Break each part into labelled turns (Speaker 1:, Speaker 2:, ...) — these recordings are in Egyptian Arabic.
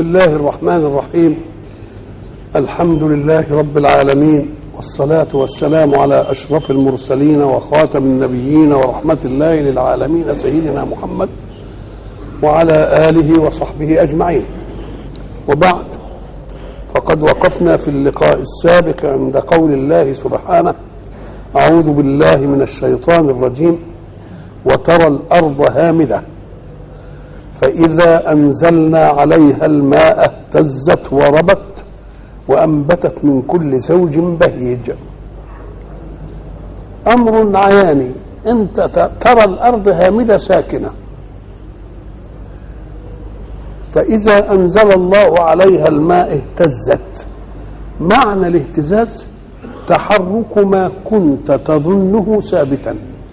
Speaker 1: الله الرحمن الرحيم الحمد لله رب العالمين والصلاة والسلام على أشرف المرسلين وخاتم النبيين ورحمة الله للعالمين سيدنا محمد وعلى آله وصحبه أجمعين وبعد فقد وقفنا في اللقاء السابق عند قول الله سبحانه أعوذ بالله من الشيطان الرجيم وترى الأرض هامدة فإذا أنزلنا عليها الماء اهتزت وربت وأنبتت من كل زوج بهيج أمر عياني أنت ترى الأرض هامدة ساكنة فإذا أنزل الله عليها الماء اهتزت معنى الاهتزاز تحرك ما كنت تظنه ثابتا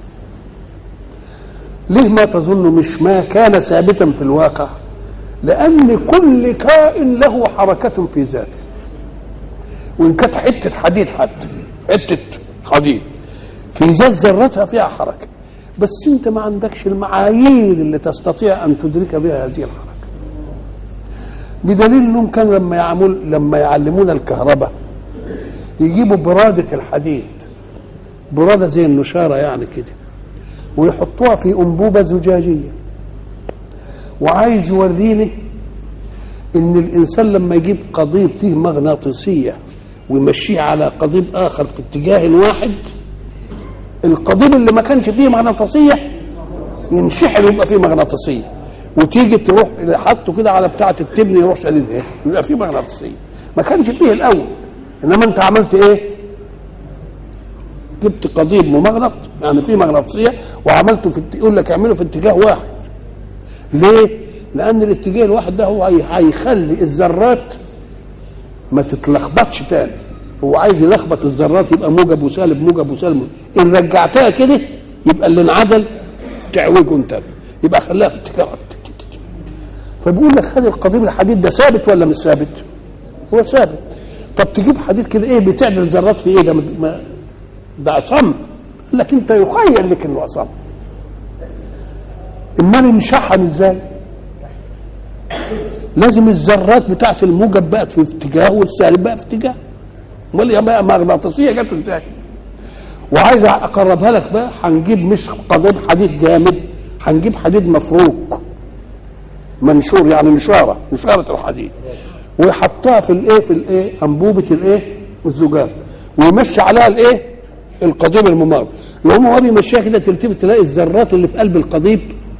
Speaker 1: ليه ما تظن مش ما كان ثابتا في الواقع لأن كل كائن له حركة في ذاته وإن كانت حتة حديد حتى حتة حديد في ذات ذرتها فيها حركة بس أنت ما عندكش المعايير اللي تستطيع أن تدرك بها هذه الحركة بدليل انهم كانوا لما يعمل لما يعلمونا الكهرباء يجيبوا برادة الحديد برادة زي النشارة يعني كده ويحطوها في أنبوبة زجاجية وعايز يوريني إن الإنسان لما يجيب قضيب فيه مغناطيسية ويمشيه على قضيب آخر في اتجاه واحد القضيب اللي ما كانش فيه مغناطيسية ينشحن ويبقى فيه مغناطيسية وتيجي تروح حطه كده على بتاعة التبن يروح شديد ايه يبقى فيه مغناطيسية ما كانش فيه الأول إنما أنت عملت إيه جبت قضيب ممغنط يعني فيه مغناطيسيه وعملته في يقول لك اعمله في اتجاه واحد ليه؟ لان الاتجاه الواحد ده هو هيخلي الذرات ما تتلخبطش تاني هو عايز يلخبط الذرات يبقى موجب وسالب موجب وسالب ان رجعتها كده يبقى اللي انعدل تعوجه انت يبقى خليها في اتجاه فبيقول لك هذا القضيب الحديد ده ثابت ولا مش ثابت؟ هو ثابت طب تجيب حديد كده ايه بتعدل الذرات في ايه ده ما ده أصم لك أنت يخيل لك إنه أصم امال انشحن ازاي لازم الذرات بتاعت الموجب بقت في اتجاه والسالب بقى في اتجاه امال يا بقى مغناطيسيه جت ازاي وعايز اقربها لك بقى هنجيب مش قضيب حديد جامد هنجيب حديد مفروك منشور يعني نشاره نشاره الحديد ويحطها في الايه في الايه انبوبه الايه الزجاج ويمشي عليها الايه القضيب الممر يقوم هو بيمشيها كده تلتفت تلاقي الذرات اللي في قلب القضيب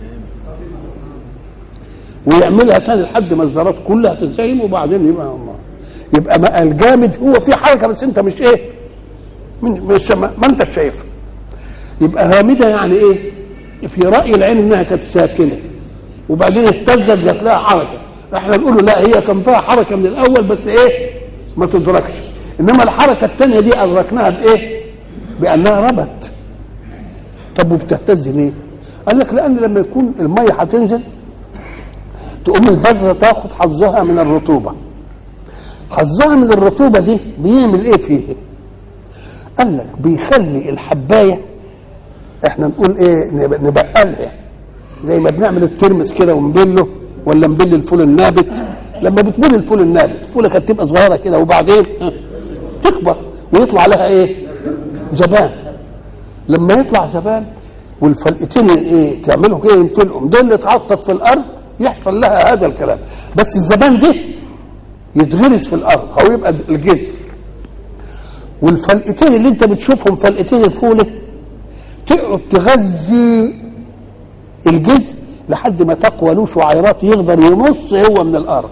Speaker 1: ويعملها تاني لحد ما الذرات كلها تنسجم وبعدين يبقى الله يبقى ما الجامد هو في حركه بس انت مش ايه من مش ما, ما انت شايفها يبقى هامده يعني ايه في راي العين انها كانت ساكنه وبعدين اهتزت جات لها حركه احنا نقول له لا هي كان فيها حركه من الاول بس ايه ما تدركش انما الحركه الثانيه دي ادركناها بايه بانها ربت طب وبتهتز ليه قال لك لان لما يكون الميه هتنزل تقوم البذره تاخد حظها من الرطوبه حظها من الرطوبه دي بيعمل ايه فيه قال لك بيخلي الحبايه احنا نقول ايه نبقلها زي ما بنعمل الترمس كده ونبله ولا نبل الفول النابت لما بتبل الفول النابت الفوله كانت تبقى صغيره كده وبعدين تكبر ويطلع لها ايه زبان لما يطلع زبان والفلقتين ايه تعملوا ايه ينفلقهم دول اللي اتعطت في الارض يحصل لها هذا الكلام بس الزبان ده يتغرس في الارض او يبقى الجذر والفلقتين اللي انت بتشوفهم فلقتين الفوله تقعد تغذي الجذر لحد ما تقوى له شعيرات يقدر يمص هو من الارض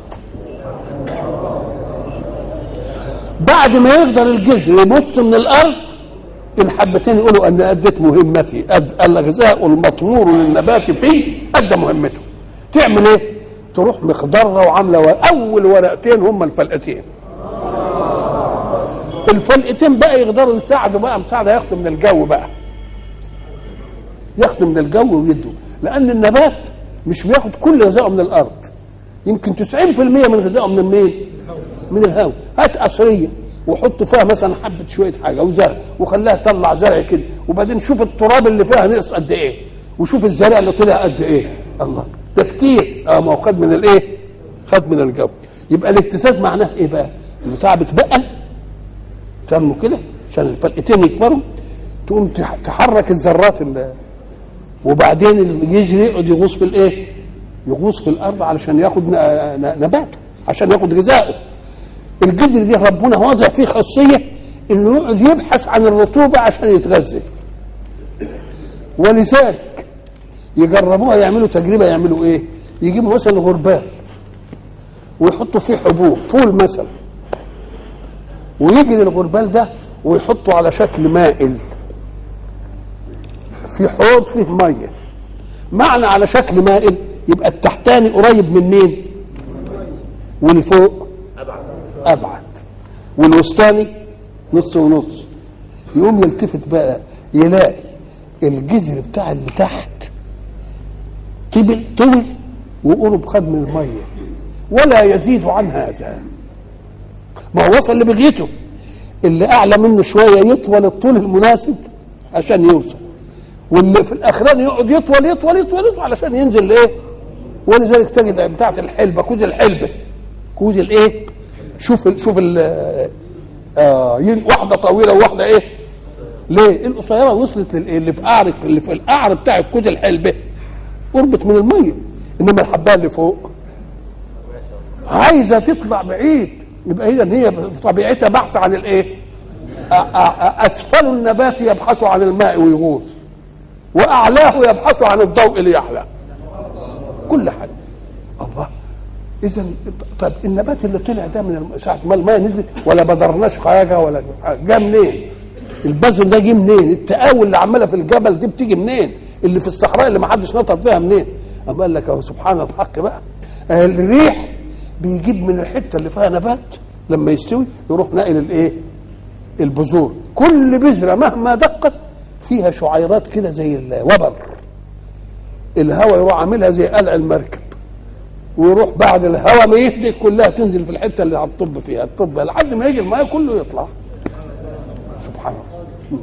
Speaker 1: بعد ما يقدر الجذر يمص من الارض الحبتين يقولوا ان اديت مهمتي الغذاء المطمور للنبات فيه ادى مهمته تعمل ايه تروح مخضره وعامله اول ورقتين هم الفلقتين الفلقتين بقى يقدروا يساعدوا بقى مساعده ياخدوا من الجو بقى ياخدوا من الجو ويدوا لان النبات مش بياخد كل غذائه من الارض يمكن 90% من غذائه من مين من الهواء هات قصريه وحط فيها مثلا حبه شويه حاجه وزرع وخليها تطلع زرع كده وبعدين شوف التراب اللي فيها نقص قد ايه وشوف الزرع اللي طلع قد ايه الله ده كتير اه ما هو خد من الايه خد من الجو يبقى الاهتزاز معناه ايه بقى البتاع بتبقل تنمو كده عشان الفلقتين يكبروا تقوم تح- تحرك الذرات اللي وبعدين اللي يجري يقعد يغوص في الايه يغوص في الارض علشان ياخد ن- ن- نباته عشان ياخد غذائه الجذر دي ربنا واضع فيه خاصيه انه يقعد يبحث عن الرطوبه عشان يتغذى ولذلك يجربوها يعملوا تجربه يعملوا ايه يجيبوا مثلا غربال ويحطوا فيه حبوب فول مثلا ويجري الغربال ده ويحطه على شكل مائل في حوض فيه ميه معنى على شكل مائل يبقى التحتاني قريب من مين واللي فوق ابعد والوسطاني نص ونص يقوم يلتفت بقى يلاقي الجذر بتاع اللي تحت طبل طول وقرب خد من الميه ولا يزيد عن هذا ما هو وصل لبغيته اللي اعلى منه شويه يطول الطول المناسب عشان يوصل واللي في الاخراني يقعد يطول يطول يطول يطول علشان ينزل لايه ولذلك تجد بتاعه الحلبه كوز الحلبه كوز الايه شوف ال شوف ال آه ين- واحده طويله وواحده ايه ليه القصيره وصلت للايه اللي في قعر اللي في القعر بتاع الكوز الحلبه قربت من الميه انما الحبايه اللي فوق عايزه تطلع بعيد يبقى اذا هي بطبيعتها بحث عن الايه أ- أ- اسفل النبات يبحث عن الماء ويغوص واعلاه يبحث عن الضوء ليعلى كل حاجه الله اذا طب النبات اللي طلع ده من الم- ساعه ما الماء نزلت ولا بدرناش حاجه ولا جه منين؟ البذر ده جه منين؟ التقاوي اللي عماله في الجبل دي بتيجي منين؟ اللي في الصحراء اللي ما حدش نطر فيها منين؟ اما قال لك اهو سبحان الحق بقى آه، الريح بيجيب من الحته اللي فيها نبات لما يستوي يروح ناقل الايه؟ البذور كل بذره مهما دقت فيها شعيرات كده زي الوبر الهواء يروح عاملها زي قلع المركب ويروح بعد الهواء ما يهدي كلها تنزل في الحته اللي هتطب فيها الطب لحد ما يجي الماء كله يطلع سبحان الله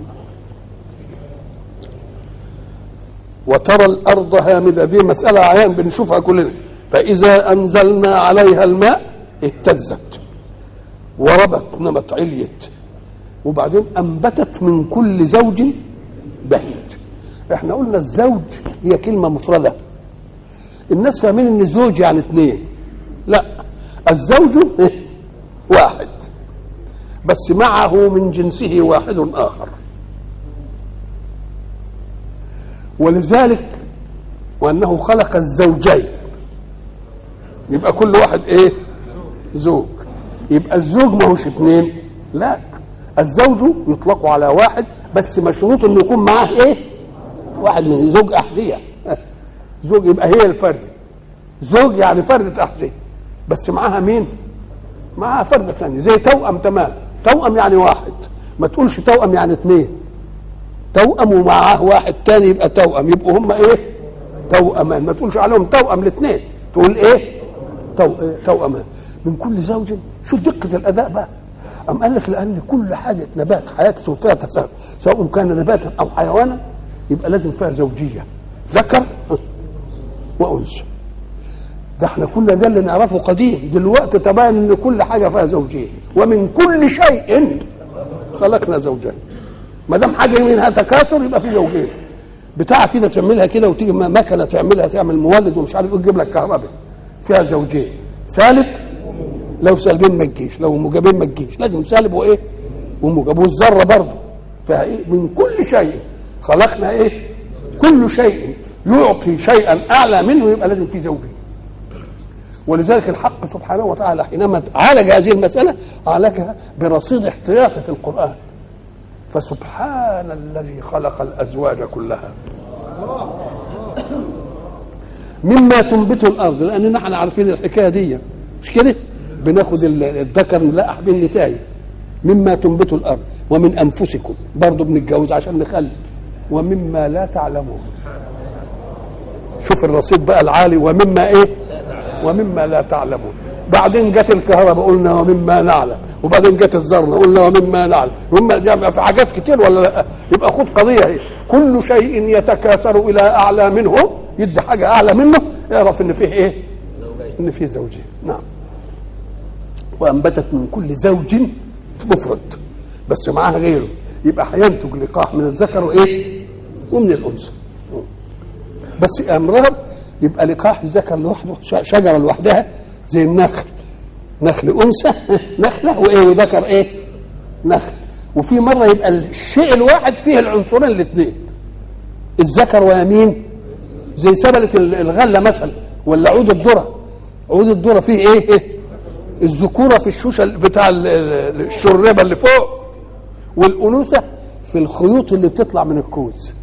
Speaker 1: وترى الارض هامده دي مساله عيان بنشوفها كلنا فاذا انزلنا عليها الماء اهتزت وربت نمت عليت وبعدين انبتت من كل زوج بهيج احنا قلنا الزوج هي كلمه مفرده الناس فاهمين ان زوج يعني اثنين لا الزوج إيه؟ واحد بس معه من جنسه واحد اخر ولذلك وانه خلق الزوجين يبقى كل واحد ايه زوج يبقى الزوج ما هوش اثنين لا الزوج يطلق على واحد بس مشروط انه يكون معاه ايه واحد من زوج احذيه زوج يبقى هي الفرد زوج يعني فردة أحذية بس معاها مين؟ معاها فردة ثانية زي توأم تمام توأم يعني واحد ما تقولش توأم يعني اثنين توأم ومعاه واحد تاني يبقى توأم يبقوا هم ايه؟ توأمان ما تقولش عليهم توأم الاثنين تقول ايه؟ تو... إيه؟ توأمان من كل زوج شو دقة الأداء بقى أم قال لك لأن كل حاجة نبات هيكثر فيها تفاعل سواء كان نباتا أو حيوانا يبقى لازم فيها زوجية ذكر وانثى ده احنا كنا ده اللي نعرفه قديم دلوقتي تبين ان كل حاجه فيها زوجين ومن كل شيء خلقنا زوجين ما دام حاجه منها تكاثر يبقى في زوجين بتاع كده تعملها كده وتيجي م- مكنه تعملها تعمل مولد ومش عارف ايه تجيب لك كهرباء فيها زوجين سالب لو سالبين ما تجيش لو موجبين ما تجيش لازم سالب وايه وموجب والذره برضه فيها ايه من كل شيء خلقنا ايه كل شيء يعطي شيئا اعلى منه يبقى لازم في زوجين ولذلك الحق سبحانه وتعالى حينما عالج هذه المسألة عالجها برصيد احتياطي في القرآن فسبحان الذي خلق الأزواج كلها مما تنبت الأرض لأننا احنا عارفين الحكاية دي مش كده بناخد ال- الذكر نلقح بين النتايج مما تنبت الأرض ومن أنفسكم برضه بنتجوز عشان نخلي ومما لا تعلمون شوف الرصيد بقى العالي ومما ايه ومما لا تعلمون بعدين جت الكهرباء قلنا ومما نعلم وبعدين جت الزرنة قلنا ومما نعلم ومما يبقى في حاجات كتير ولا لا يبقى خد قضية ايه كل شيء يتكاثر إلى أعلى منه يدي حاجة أعلى منه اعرف إن فيه ايه ان فيه زوجين نعم وانبتت من كل زوج مفرد بس معاها غيره يبقى هينتج لقاح من الذكر وايه ومن الانثى بس امرار يبقى لقاح الذكر لوحده ش- شجره لوحدها زي النخل نخل انثى نخله وايه وذكر ايه نخل وفي مره يبقى الشيء الواحد فيه العنصرين الاثنين الذكر ويمين زي سبلة ال- الغله مثلا ولا عود الذره عود الذره فيه ايه, إيه؟ الذكوره في الشوشه ال- بتاع ال- ال- الشربه اللي فوق والانوثه في الخيوط اللي بتطلع من الكوز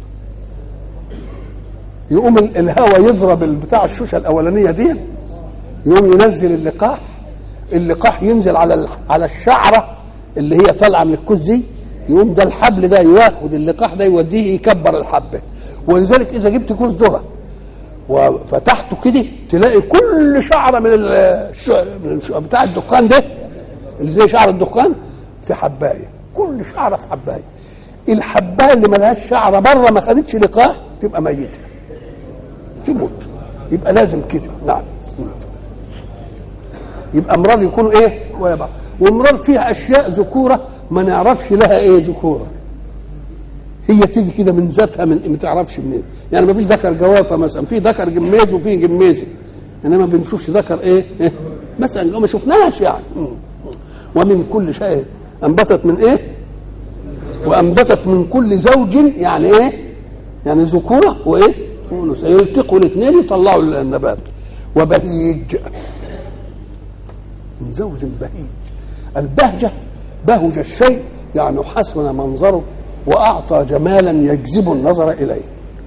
Speaker 1: يقوم ال- الهواء يضرب ال- بتاع الشوشه الاولانيه دي يقوم ينزل اللقاح اللقاح ينزل على ال- على الشعره اللي هي طالعه من الكوز دي يقوم ده الحبل ده ياخد اللقاح ده يوديه يكبر الحبه ولذلك اذا جبت كوز ذره وفتحته كده تلاقي كل شعره من الش... من الش... بتاع الدخان ده اللي زي شعر الدخان في حبايه كل شعره في حبايه الحبايه اللي ملهاش شعره بره ما خدتش لقاح تبقى ميته تموت يبقى لازم كده نعم يبقى امراض يكونوا ايه ويا بعض وامراض فيها اشياء ذكوره ما نعرفش لها ايه ذكوره هي تيجي كده من ذاتها من ما تعرفش منين يعني ما فيش ذكر جوافه مثلا في ذكر جميز وفي جميزي انما ما بنشوفش ذكر ايه, إيه؟ مثلا ما شفناش يعني م. ومن كل شيء انبتت من ايه وانبتت من كل زوج يعني ايه يعني ذكوره وايه وانثى يلتقوا الاثنين يطلعوا النبات وبهيج من زوج بهيج البهجه بهج الشيء يعني حسن منظره واعطى جمالا يجذب النظر اليه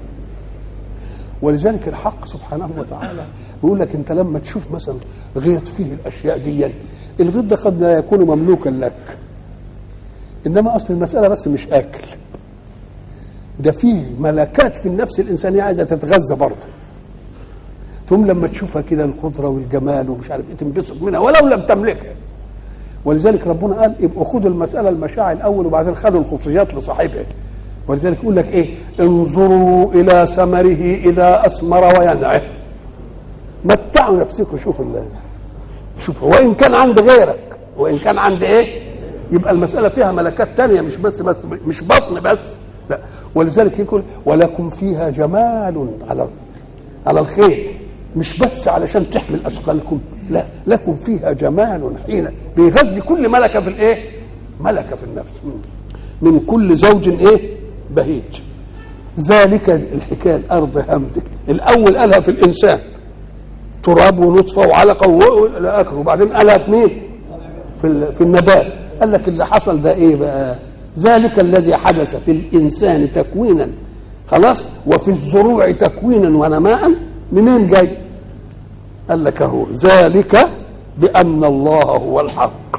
Speaker 1: ولذلك الحق سبحانه وتعالى بيقول لك انت لما تشوف مثلا غيط فيه الاشياء دي الغيط ده قد لا يكون مملوكا لك انما اصل المساله بس مش اكل ده فيه ملكات في النفس الانسانيه عايزه تتغذى برضه ثم لما تشوفها كده الخضره والجمال ومش عارف ايه تنبسط منها ولو لم تملكها ولذلك ربنا قال ابقوا خدوا المساله المشاعر الاول وبعدين خدوا الخصوصيات لصاحبها ولذلك يقول لك ايه انظروا الى ثمره اذا اثمر وينعه متعوا نفسكم شوفوا الله شوف وان كان عند غيرك وان كان عند ايه يبقى المساله فيها ملكات تانية مش بس بس مش بطن بس لا ولذلك يقول ولكم فيها جمال على على الخير مش بس علشان تحمل اثقالكم لا لكم فيها جمال حين بيغذي كل ملكه في الايه ملكه في النفس من كل زوج ايه بهيج ذلك الحكايه الارض همده الاول قالها في الانسان تراب ونطفه وعلقه والى اخره وبعدين قالها في مين في, ال- في النبات قال لك اللي حصل ده ايه بقى ذلك الذي حدث في الانسان تكوينا خلاص وفي الزروع تكوينا ونماء منين جاي قال لك اهو ذلك بان الله هو الحق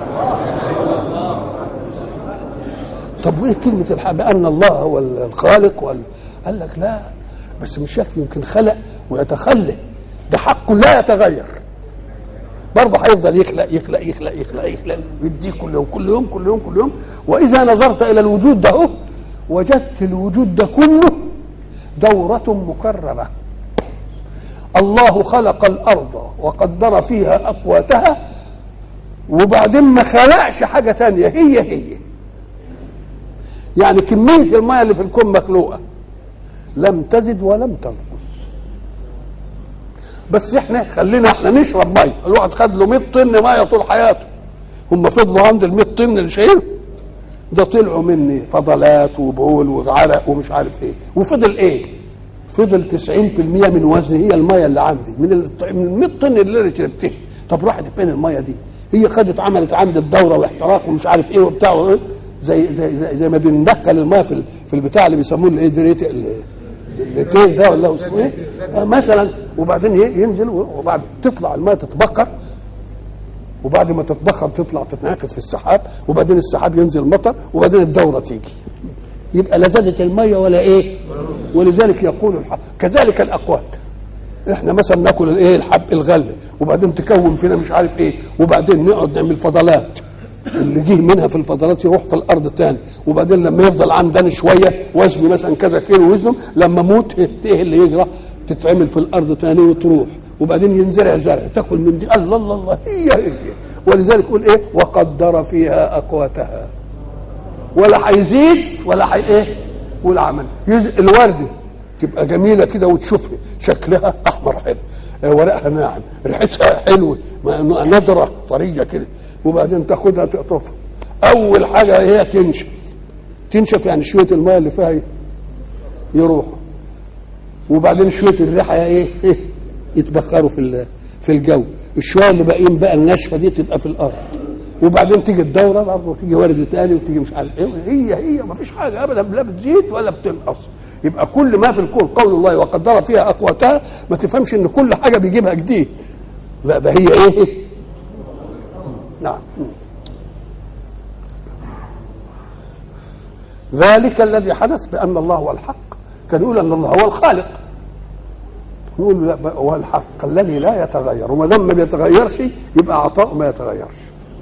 Speaker 1: طب وايه كلمه الحق بان الله هو الخالق وال... قال لك لا بس مش يكفي يمكن خلق ويتخلى ده حق لا يتغير برضه هيفضل يخلق يخلق يخلق يخلق يخلق ويديه كل يوم كل يوم كل يوم كل يوم واذا نظرت الى الوجود ده هو وجدت الوجود ده كله دورة مكررة الله خلق الأرض وقدر فيها أقواتها وبعدين ما خلقش حاجة تانية هي هي يعني كمية المية اللي في الكون مخلوقة لم تزد ولم تنقص بس احنا خلينا احنا نشرب ميه الواحد خد له 100 طن ميه طول حياته هم فضلوا عند ال 100 طن اللي شايلهم ده طلعوا مني فضلات وبول وعرق ومش عارف ايه وفضل ايه فضل 90% من وزني هي الميه اللي عندي من ال من 100 طن اللي انا شربتها طب راحت فين الميه دي هي خدت عملت عندي الدوره واحتراق ومش عارف ايه وبتاع وإيه؟ زي زي زي, زي ما بندخل الميه في ال- في البتاع اللي بيسموه الايه دريت التين ده ولا هو اسمه ايه آه مثلا وبعدين ي- ينزل وبعد تطلع الميه تتبخر وبعد ما تتبخر تطلع تتناقض في السحاب وبعدين السحاب ينزل مطر وبعدين الدوره تيجي يبقى لا زادت الميه ولا ايه ولذلك يقول الحق كذلك الاقوات احنا مثلا ناكل الايه الحب الغله وبعدين تكون فينا مش عارف ايه وبعدين نقعد نعمل فضلات اللي جه منها في الفضلات يروح في الارض تاني وبعدين لما يفضل عندنا شويه وزني مثلا كذا كيلو وزنه لما اموت ايه اللي يجرى تتعمل في الارض تاني وتروح وبعدين ينزرع زرع تاكل من دي الله الله الله هي هي ولذلك يقول ايه وقدر فيها اقواتها ولا هيزيد ولا هي ايه ولا عمل يز... الورده تبقى جميله كده وتشوفها شكلها احمر حلو آه، ورقها ناعم ريحتها حلوه ما- نضره طريه كده وبعدين تاخدها تقطفها اول حاجه هي تنشف تنشف يعني شويه الماء اللي فيها يروحوا وبعدين شويه الريحه ايه, إيه؟ يتبخروا في ال- في الجو الشويه اللي باقيين بقى الناشفه دي تبقى في الارض وبعدين تيجي الدوره برضه وتيجي ورد تاني وتيجي مش عارف ايه هي هي ما فيش حاجه ابدا لا بتزيد ولا بتنقص يبقى كل ما في الكون قول الله وقدر فيها اقواتها ما تفهمش ان كل حاجه بيجيبها جديد لا ده هي ايه نعم ذلك الذي حدث بان الله هو الحق كان يقول ان الله هو الخالق نقول لا بقى هو الحق الذي لا يتغير وما دام ما بيتغيرش يبقى عطاء ما يتغيرش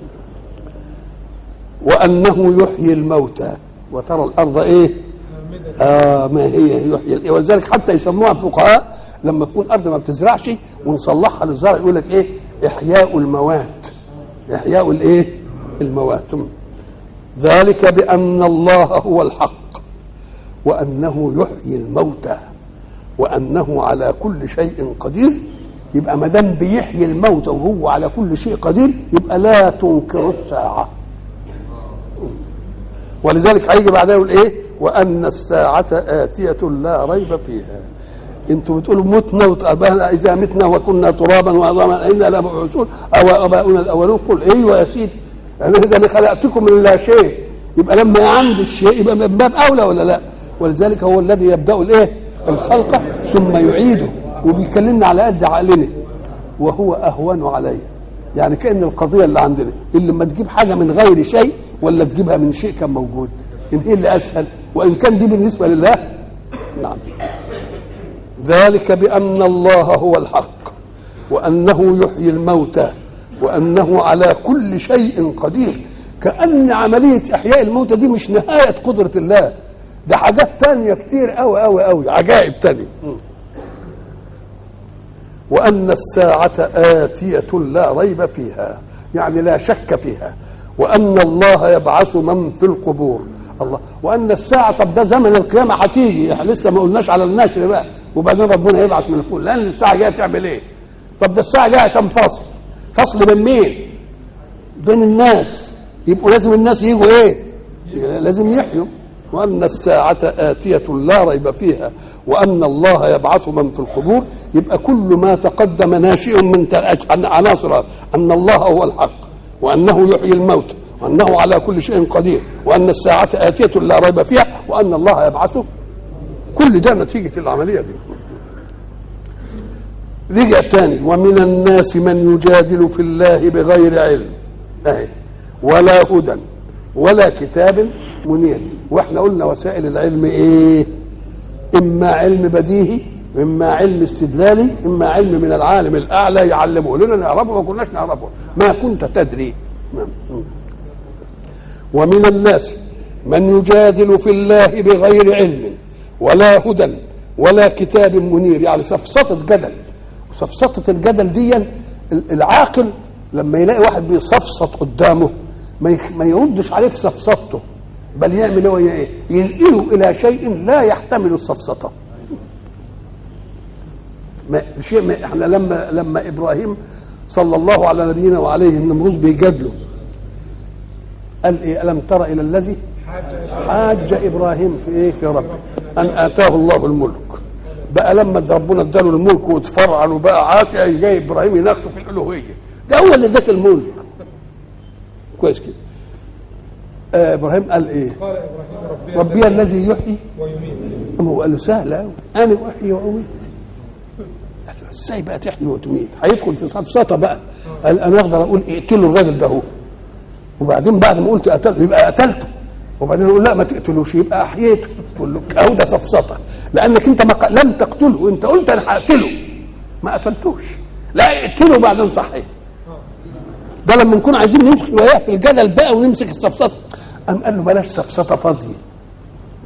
Speaker 1: وانه يحيي الموتى وترى الارض ايه آه ما هي يحيي ولذلك حتى يسموها الفقهاء لما تكون ارض ما بتزرعش ونصلحها للزرع يقول لك ايه احياء الموات احياء الايه الموات ذلك بان الله هو الحق وانه يحيي الموتى وانه على كل شيء قدير يبقى ما دام بيحيي الموتى وهو على كل شيء قدير يبقى لا تنكر الساعه ولذلك هيجي بعدها يقول ايه وان الساعه اتيه لا ريب فيها انتوا بتقولوا متنا وتقبلنا اذا متنا وكنا ترابا وعظاما انا لمبعوثون او اباؤنا الاولون قل ايوه يا سيدي انا ده اللي خلقتكم من لا شيء يبقى لما عندي الشيء يبقى من باب اولى ولا لا ولذلك هو الذي يبدا الايه الخلق ثم يعيده وبيكلمنا على قد عقلنا وهو اهون عليه يعني كان القضيه اللي عندنا اللي لما تجيب حاجه من غير شيء ولا تجيبها من شيء كان موجود ان هي اللي اسهل وان كان دي بالنسبه لله نعم ذلك بان الله هو الحق وانه يحيي الموتى وانه على كل شيء قدير كان عمليه احياء الموتى دي مش نهايه قدره الله ده حاجات تانية كتير قوي قوي قوي عجائب تانية وأن الساعة آتية لا ريب فيها يعني لا شك فيها وأن الله يبعث من في القبور الله وأن الساعة طب ده زمن القيامة هتيجي احنا لسه ما قلناش على النشر بقى وبعدين ربنا يبعث من الفوق لأن الساعة جاية تعمل إيه؟ طب ده الساعة جاية عشان فصل فصل بين مين؟ بين الناس يبقوا لازم الناس يجوا إيه؟ لازم يحيوا وأن الساعة آتية لا ريب فيها وأن الله يبعث من في القبور يبقى كل ما تقدم ناشئ من عناصر أن الله هو الحق وأنه يحيي الموت وأنه على كل شيء قدير وأن الساعة آتية لا ريب فيها وأن الله يبعثه كل ده نتيجة العملية دي رجع تاني ومن الناس من يجادل في الله بغير علم أهي ولا هدى ولا كتاب منير واحنا قلنا وسائل العلم ايه اما علم بديهي اما علم استدلالي اما علم من العالم الاعلى يعلمه لنا نعرفه ما كناش نعرفه ما كنت تدري ومن الناس من يجادل في الله بغير علم ولا هدى ولا كتاب منير يعني سفسطة جدل وسفسطة الجدل دي العاقل لما يلاقي واحد بيصفصط قدامه ما يردش عليه في سفسطته بل يعمل هو ايه ينقله الى شيء لا يحتمل السفسطه ما شيء ما احنا لما لما ابراهيم صلى الله على نبينا وعليه النمروذ بيجادله قال ايه الم تر الى الذي حاج ابراهيم في ايه في ربه ان اتاه الله الملك بقى لما ربنا اداله الملك واتفرعن وبقى عاتي جاي ابراهيم يناقشه في الالوهيه ده هو اللي اداك الملك كويس كده آه ابراهيم قال ايه
Speaker 2: قال ابراهيم ربي,
Speaker 1: ربي الذي يحيي
Speaker 2: ويميت
Speaker 1: اما هو قال له سهل قوي انا احيي واميت قال له ازاي بقى تحيي وتميت هيدخل في سفسطه بقى قال انا اقدر اقول اقتلوا الراجل ده هو وبعدين بعد ما قلت قتلته يبقى قتلته وبعدين اقول لا ما تقتلوش يبقى احييته تقول له اهو ده سفسطه لانك انت ما ق- لم تقتله انت قلت انا هقتله ما قتلتوش لا اقتله بعدين صحيح ده لما نكون عايزين نمسك وياه في الجدل بقى ونمسك السفسطه قام قال له بلاش سفسطه فاضيه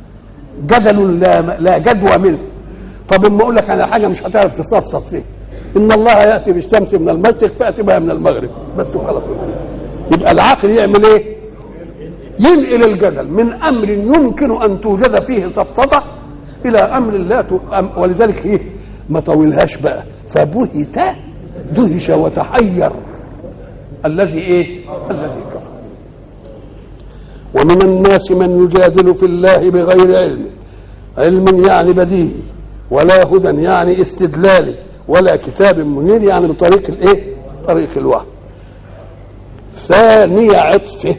Speaker 1: جدل لا لا جدوى منه طب اما اقول لك على حاجه مش هتعرف تسفسط فيه ان الله ياتي بالشمس من المشرق فاتي بها من المغرب بس وخلاص يبقى العقل يعمل ايه ينقل الجدل من امر يمكن ان توجد فيه سفسطه الى امر لا ت... أم- ولذلك ايه ما طولهاش بقى فبهت دهش وتحير الذي ايه الذي كفر ومن الناس من يجادل في الله بغير علم علم يعني بديهي ولا هدى يعني استدلالي ولا كتاب منير يعني بطريق الايه طريق الوحي ثاني عطفه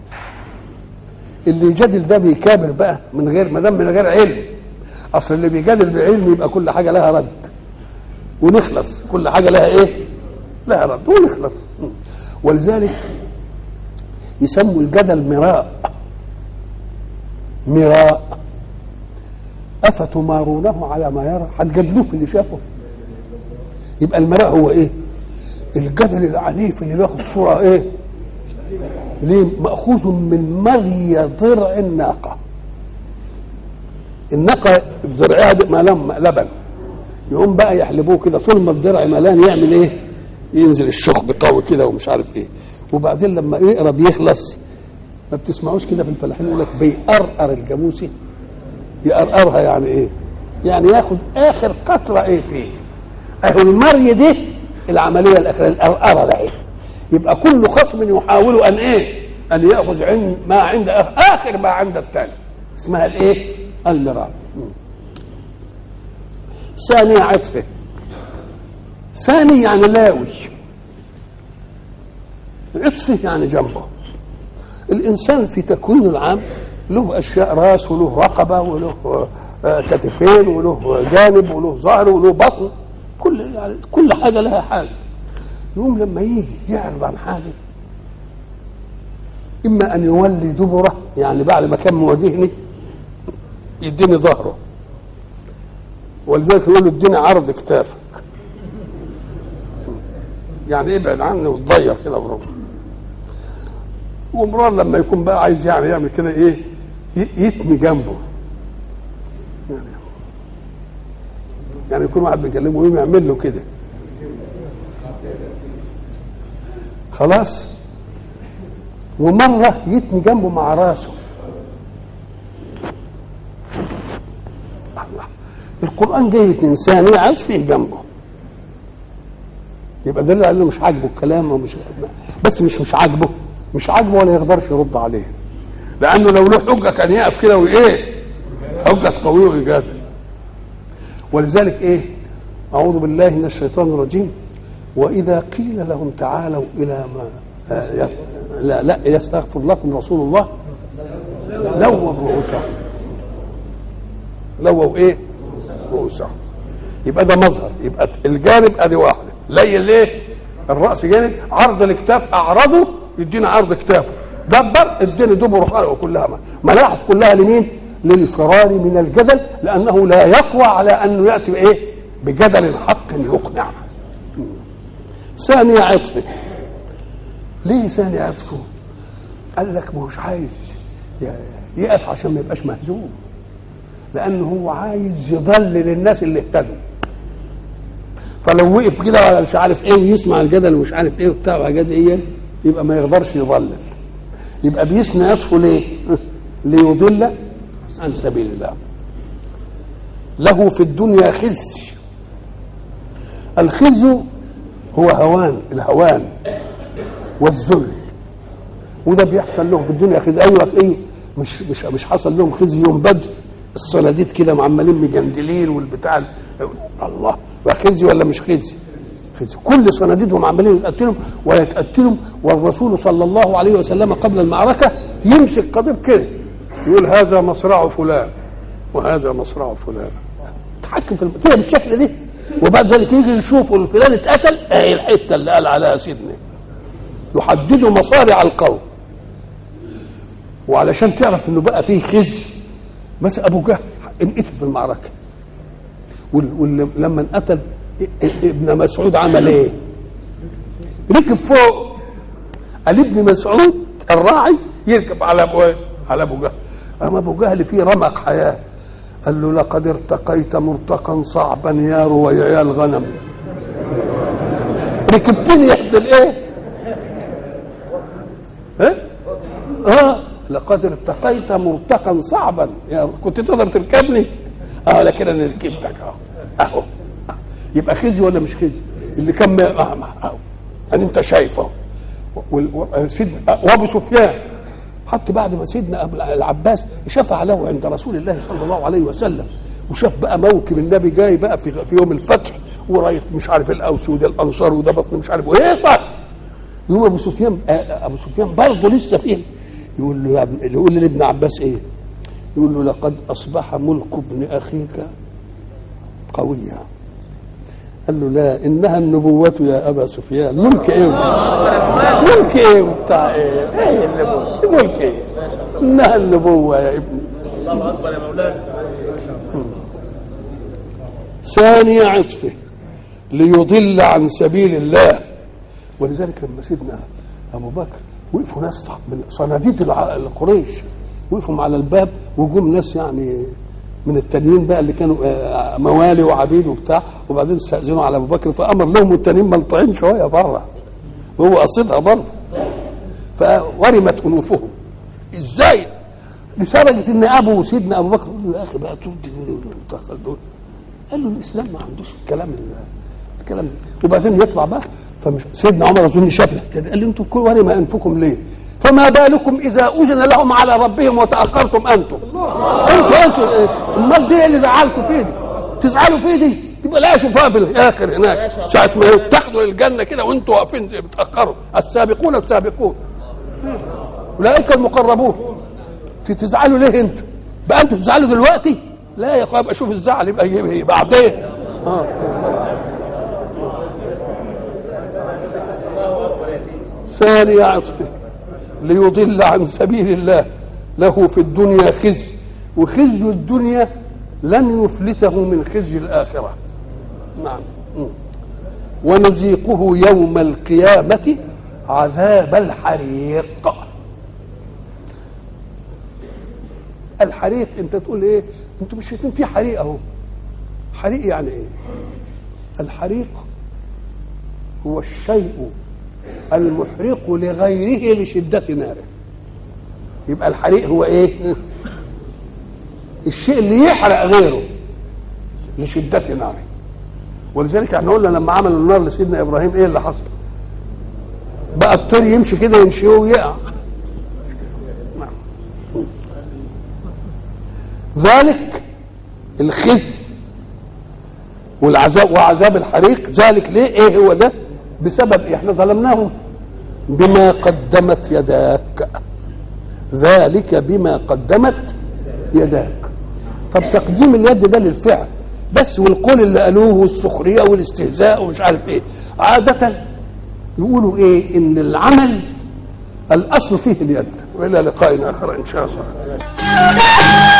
Speaker 1: اللي يجادل ده بيكابر بقى من غير ما دام من غير علم اصل اللي بيجادل بعلم يبقى كل حاجه لها رد ونخلص كل حاجه لها ايه لها رد ونخلص م. ولذلك يسموا الجدل مراء مراء افتمارونه على ما يرى هتجادلوه في اللي شافه يبقى المراء هو ايه الجدل العنيف اللي بياخد صوره ايه ليه ماخوذ من مري ضرع الناقه الناقه ضرعها ملام لبن يقوم بقى يحلبوه كده طول ما الضرع ملان يعمل ايه ينزل الشخب قوي كده ومش عارف ايه وبعدين لما يقرب يخلص ما بتسمعوش كده في الفلاحين يقول لك بيقرقر الجاموسي يقرقرها يعني ايه يعني ياخد اخر قطره ايه فيه اهو المري دي العمليه الاخيره القرقره ده ايه يبقى كل خصم يحاول ان ايه ان ياخذ عند ما عند اخر ما عند الثاني اسمها الايه المرار ثاني عطفه ثاني يعني لاوي عطفه يعني جنبه الانسان في تكوينه العام له اشياء راس وله رقبه وله آه، كتفين وله جانب وله ظهر وله بطن كل يعني كل حاجه لها حاجه يقوم لما يجي يعرض عن حاجه اما ان يولي دبره يعني بعد ما كان مواجهني يديني ظهره ولذلك يقول له اديني عرض كتافك يعني ابعد عني وتضيع كده بربع ومرار لما يكون بقى عايز يعني يعمل كده ايه ي- يتني جنبه يعني يعني يكون واحد بيكلمه يقوم يعمل له كده خلاص ومرة يتني جنبه مع راسه الله القرآن جاي الاثنين ثانية عايز فيه جنبه يبقى ده اللي قال له مش عاجبه الكلام ومش بس مش مش عاجبه مش عاجبه ولا يقدرش يرد عليه لانه لو له حجه كان يقف كده وايه حجه قويه ويجادل ولذلك ايه اعوذ بالله من الشيطان الرجيم واذا قيل لهم تعالوا الى ما آه، ي- لا لا يستغفر لكم رسول الله لووا رؤوسهم لووا ايه رؤوسهم يبقى ده مظهر يبقى الجانب ادي واحده ليل ايه الراس جانب عرض الاكتاف اعرضه يدينا عرض كتافه دبر اديني دبر خلقه كلها ملاحظ كلها لمين للفرار من الجدل لانه لا يقوى على انه ياتي بايه بجدل حق يقنع ثاني عطفه ليه ثاني عطفه قال لك ما هوش عايز ي- يقف عشان ما يبقاش مهزوم لانه هو عايز يضلل الناس اللي اهتدوا فلو وقف كده على مش عارف ايه ويسمع الجدل ومش عارف ايه وبتاع وحاجات ايه يبقى ما يقدرش يضلل يبقى بيسمع يطفو ليه؟ ليضل عن سبيل الله له في الدنيا خزي الخزي هو هوان الهوان والذل وده بيحصل لهم في الدنيا خزي ايوه ايه مش مش مش حصل لهم خزي يوم بدر الصناديد كده معملين مجندلين والبتاع ال- الله بقى خزي ولا مش خزي خزي كل صناديدهم عمالين يتقتلهم ويتقتلهم والرسول صلى الله عليه وسلم قبل المعركه يمسك قضيب كده يقول هذا مصرع فلان وهذا مصرع فلان تحكم في الم... كده بالشكل ده وبعد ذلك يجي يشوفوا فلان اتقتل اهي الحته اللي قال عليها سيدنا يحددوا مصارع القوم وعلشان تعرف انه بقى فيه خزي مثلا ابو جهل انقتل في المعركه ولما انقتل ابن مسعود عمل ايه؟ ركب فوق قال ابن مسعود الراعي يركب على ابو إيه؟ على ابو جهل اما ابو جهل فيه رمق حياه قال له لقد ارتقيت مرتقا صعبا يا رويع الغنم ركبتني يا ابن الايه ها اه لقد ارتقيت مرتقا صعبا يا كنت تقدر تركبني اه لكن انا ركبتك اهو اهو يبقى خزي ولا مش خزي اللي كان ما آه اهو ان انت شايفه وال- و- سيدنا وابو سفيان حتى بعد ما سيدنا أبو العباس شفع له عند رسول الله صلى الله عليه وسلم وشاف بقى موكب النبي جاي بقى في في يوم الفتح ورايح مش عارف الاوس وده الانصار وده بطن مش عارف وايه صار يقوم ابو سفيان آه، ابو سفيان برضه لسه فيه يقول له يا ابن يقول لابن عباس ايه؟ يقول له لقد اصبح ملك ابن اخيك قويا قال له لا انها النبوة يا ابا سفيان ملك ايه ملك ايه وبتاع ايه ايه النبوة ملك ايه انها النبوة يا ابني
Speaker 2: الله اكبر يا مولانا
Speaker 1: ثاني عطفه ليضل عن سبيل الله ولذلك لما سيدنا ابو بكر وقفوا ناس من صناديد الع- القريش وقفوا على الباب وجم ناس يعني من التانيين بقى اللي كانوا آه، موالي وعبيد وبتاع وبعدين استاذنوا على ابو بكر فامر لهم التانيين ملطعين شويه بره وهو قصدها برضه فورمت انوفهم ازاي لدرجه ان ابو سيدنا ابو بكر يقول له يا اخي بقى ترد دول وتدخل دول قال له الاسلام ما عندوش الكلام ال- الكلام ده وبعدين يطلع بقى فمش سيدنا عمر اظن شاف كده قال له انتم كل ورم انفكم ليه؟ فما بالكم اذا اذن لهم على ربهم وتاخرتم انتم انتوا انتوا إيه؟ امال دي اللي زعلكم فيه دي تزعلوا فيه دي يبقى لا شوفها في الاخر هناك ساعه ما تاخدوا الجنه كده وانتوا واقفين زي بتاخروا السابقون السابقون اولئك المقربون في تزعلوا ليه انتوا؟ بقى انتوا تزعلوا دلوقتي؟ لا يا اخويا ابقى شوف الزعل يبقى يبقى بعدين اه ثاني عطفه ليضل عن سبيل الله له في الدنيا خزي وخزي الدنيا لن يفلته من خزي الآخرة نعم م. ونذيقه يوم القيامة عذاب الحريق الحريق انت تقول ايه انتوا مش شايفين في حريق اهو حريق يعني ايه الحريق هو الشيء المحرق لغيره لشدة ناره يبقى الحريق هو ايه الشيء اللي يحرق غيره لشدة ناره ولذلك احنا قلنا لما عملوا النار لسيدنا ابراهيم ايه اللي حصل بقى الطير يمشي كده يمشي ويقع نعم. ذلك الخزي والعذاب وعذاب الحريق ذلك ليه ايه هو ده بسبب إيه؟ احنا ظلمناهم بما قدمت يداك ذلك بما قدمت يداك طب تقديم اليد ده للفعل بس والقول اللي قالوه والسخريه والاستهزاء ومش عارف ايه عاده يقولوا ايه ان العمل الاصل فيه اليد والى لقاء اخر ان شاء الله